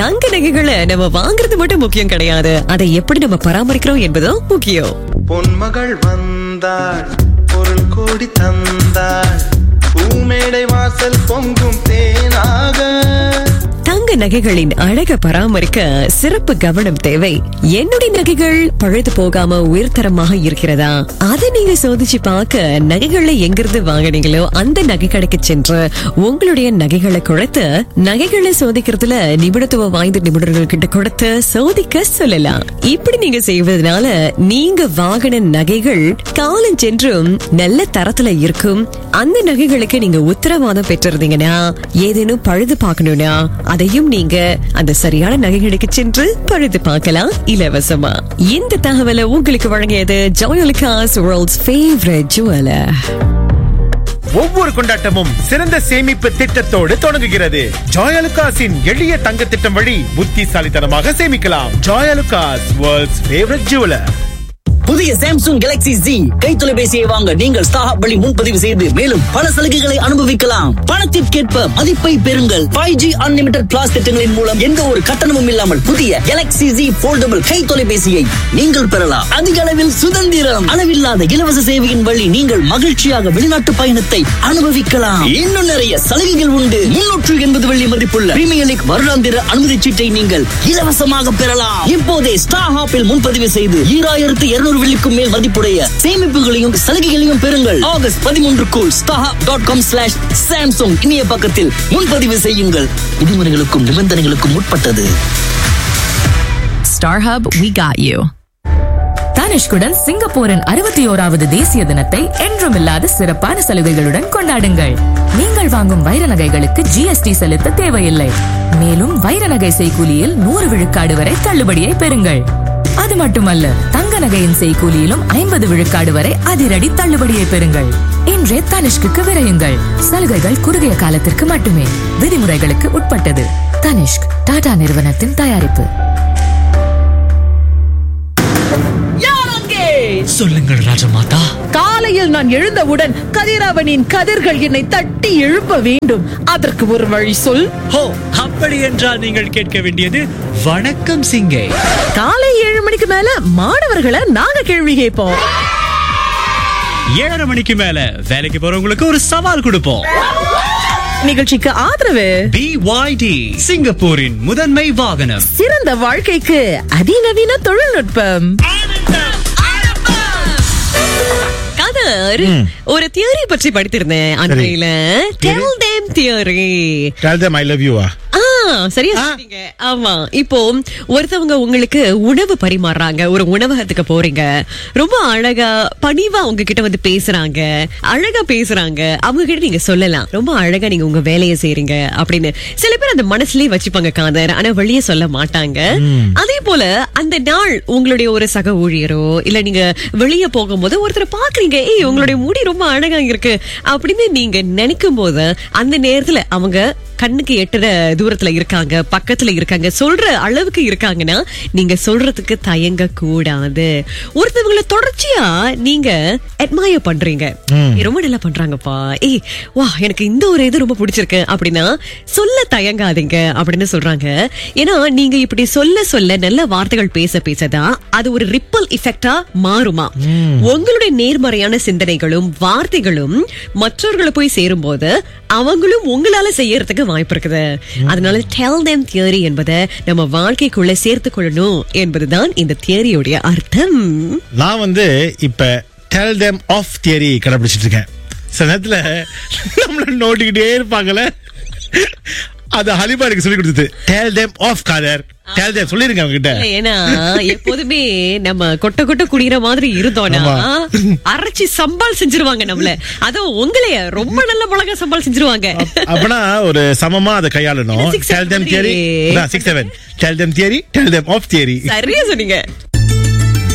தங்க நகைகளை நம்ம வாங்குறது மட்டும் முக்கியம் கிடையாது அதை எப்படி நம்ம பராமரிக்கிறோம் என்பதும் முக்கியம் பொன்மகள் வந்தாள் பொருள் கோடி தந்தாள் பூமேடை வாசல் பொங்கும் தேனாக தங்க நகைகளின் அழக பராமரிக்க சிறப்பு கவனம் தேவை என்னுடைய நகைகள் பழுது போகாம உயர்தரமாக இருக்கிறதா அதை நீங்க சோதிச்சு பார்க்க நகைகளை எங்கிருந்து வாங்குனீங்களோ அந்த நகை கடைக்கு சென்று உங்களுடைய நகைகளை கொடுத்து நகைகளை சோதிக்கிறதுல நிபுணத்துவம் வாய்ந்த நிபுணர்கள் கிட்ட கொடுத்து சோதிக்க சொல்லலாம் இப்படி நீங்க செய்வதனால நீங்க வாங்கின நகைகள் காலம் சென்றும் நல்ல தரத்துல இருக்கும் அந்த நகைகளுக்கு நீங்க உத்தரவாதம் பெற்றிருந்தீங்கன்னா ஏதேனும் பழுது பார்க்கணும்னா அதையும் நீங்க அந்த சரியான நகைகளுக்கு சென்று பழுது பார்க்கலாம் இலவசமா இந்த தகவலை உங்களுக்கு வழங்கியது ஜோயலிகாஸ் வேர்ல்ட்ஸ் ஃபேவரட் ஜுவலர் ஒவ்வொரு கொண்டாட்டமும் சிறந்த சேமிப்பு திட்டத்தோடு தொடங்குகிறது ஜாயலுகாஸின் எளிய தங்க திட்டம் வழி புத்திசாலித்தனமாக சேமிக்கலாம் ஜாயலுகாஸ் வேர்ல்ட்ஸ் ஃபேவரட் ஜுவலர் புதிய சாம்சங் கேலக்ஸி Z கை தொலைபேசியை வாங்க நீங்கள் ஸ்டாஹப் வழி முன்பதிவு செய்து மேலும் பல சலுகைகளை அனுபவிக்கலாம் பணத்திற்கேற்ப மதிப்பை பெறுங்கள் ஃபைவ் ஜி அன்லிமிடெட் பிளாஸ் திட்டங்களின் மூலம் எந்த ஒரு கட்டணமும் இல்லாமல் புதிய கேலக்ஸி Z போல்டபிள் கை தொலைபேசியை நீங்கள் பெறலாம் அதிக அளவில் சுதந்திரம் அளவில்லாத இலவச சேவையின் வழி நீங்கள் மகிழ்ச்சியாக வெளிநாட்டு பயணத்தை அனுபவிக்கலாம் இன்னும் நிறைய சலுகைகள் உண்டு முன்னூற்று எண்பது வெள்ளி மதிப்புள்ள பிரீமியர் லீக் வருடாந்திர அனுமதி சீட்டை நீங்கள் இலவசமாக பெறலாம் இப்போதே ஸ்டார் ஹாப்பில் முன்பதிவு செய்து ஈராயிரத்து இருநூறு வெள்ளிக்கும் மேல் மதிப்புடைய சேமிப்புகளையும் சலுகைகளையும் பெறுங்கள் ஆகஸ்ட் பதிமூன்றுக்குள் ஸ்டாஹா டாட் காம் ஸ்லாஷ் சாம்சங் இணைய பக்கத்தில் முன்பதிவு செய்யுங்கள் விதிமுறைகளுக்கும் நிபந்தனைகளுக்கும் உட்பட்டது Star Hub, we got you. தனிஷ்குடன் சிங்கப்பூரின் அறுபத்தி ஓராவது தேசிய தினத்தை என்றுமில்லாத சிறப்பான சலுகைகளுடன் கொண்டாடுங்கள் நீங்கள் வாங்கும் வைர நகைகளுக்கு ஜிஎஸ்டி செலுத்த தேவையில்லை மேலும் வைர நகை செய்கூலியில் நூறு விழுக்காடு வரை தள்ளுபடியை பெறுங்கள் அது மட்டுமல்ல தங்க நகையின் செய்கூலியிலும் ஐம்பது விழுக்காடு வரை அதிரடி தள்ளுபடியை பெறுங்கள் இன்றே தனிஷ்குக்கு விரையுங்கள் சலுகைகள் குறுகிய காலத்திற்கு மட்டுமே விதிமுறைகளுக்கு உட்பட்டது தனிஷ்க் டாடா நிறுவனத்தின் தயாரிப்பு சொல்லுங்கள் ராஜமாதா காலையில் நான் எழுந்தவுடன் கதிரவனின் கதிர்கள் என்னை தட்டி எழுப்ப வேண்டும் அதற்கு ஒரு வழி சொல் ஹோ அப்படி என்றால் நீங்கள் கேட்க வேண்டியது வணக்கம் சிங்கே காலை ஏழு மணிக்கு மேல மாணவர்களை நாங்க கேள்வி கேட்போம் ஏழரை மணிக்கு மேல வேலைக்கு போறவங்களுக்கு ஒரு சவால் கொடுப்போம் நிகழ்ச்சிக்கு ஆதரவு BYD சிங்கப்பூரின் முதன்மை வாகனம் சிறந்த வாழ்க்கைக்கு அதிநவீன தொழில்நுட்பம் கதர் ஒரு தியரி பற்றி படித்திருந்தேன் அன்றையில tell them theory Tell them I love you ஆ ஆ சரியா சொன்னீங்க ஆமா இப்போ ஒருத்தவங்க உங்களுக்கு உணவு பரிமாறுறாங்க ஒரு உணவகத்துக்கு போறீங்க ரொம்ப அழகா பணிவா உங்ககிட்ட வந்து பேசுறாங்க அழகா பேசுறாங்க அவங்க கிட்ட நீங்க சொல்லலாம் ரொம்ப அழகா நீங்க உங்க வேலையை செய்றீங்க அப்படின்னு சில பேர் அந்த மனசுலயே வச்சுப்பாங்க காதர் ஆனா வெளியே சொல்ல மாட்டாங்க அதே போல அந்த நாள் உங்களுடைய ஒரு சக ஊழியரோ இல்ல நீங்க வெளியே போகும்போது ஒருத்தரை பாக்குறீங்க ஏய் உங்களுடைய முடி ரொம்ப அழகா இருக்கு அப்படின்னு நீங்க நினைக்கும் போது அந்த நேரத்துல அவங்க கண்ணுக்கு எட்டுற தூரத்துல இருக்காங்க பக்கத்துல இருக்காங்க சொல்ற அளவுக்கு இருக்காங்கன்னா நீங்க சொல்றதுக்கு தயங்க கூடாது ஒருத்தவங்கள தொடர்ச்சியா நீங்க அட்மயர் பண்றீங்க ஏய், ரொம்ப நல்லா பண்றாங்கப்பா ஏய் வா எனக்கு இந்த ஒரு இது ரொம்ப பிடிச்சிருக்கு அப்படின்னா சொல்ல தயங்காதீங்க அப்படின்னு சொல்றாங்க ஏன்னா நீங்க இப்படி சொல்ல சொல்ல நல்ல வார்த்தைகள் பேச பேசதான் அது ஒரு ரிப்பல் இஃபெக்டா மாறுமா உங்களுடைய நேர்மறையான சிந்தனைகளும் வார்த்தைகளும் மற்றவர்களை போய் சேரும்போது அவங்களும் உங்களால செய்யறதுக்கு வாய்ப்பு இருக்குது அதனால டெல் them தியரி என்பதை நம்ம வாழ்க்கைக்குள்ள சேர்த்து கொள்ளணும் என்பதுதான் இந்த தியரியுடைய அர்த்தம் நான் வந்து இப்ப டெல் them ஆஃப் தியரி கடைபிடிச்சிட்டு இருக்கேன் சில நேரத்துல நம்மள நோட்டிக்கிட்டே இருப்பாங்கல்ல அது ஹலிமா எனக்கு சொல்லி கொடுத்தது tell them of Kader tell them சொல்லிருங்க அவங்க கிட்ட ஏன்னா எப்போதுமே நம்ம கொட்ட கொட்ட குடிக்கிற மாதிரி இருந்தோம்னா ஆமா. அரைச்சி சம்பால் செஞ்சிருவாங்க நம்மள அதுவும் உங்களைய ரொம்ப நல்ல மிளகா சம்பால் செஞ்சிருவாங்க அப்பனா ஒரு சமமா அதை கையாளணும் இது six tell them seven theory மாதிரியே. Six seven tell them theory tell them of theory சரியா சொன்னீங்க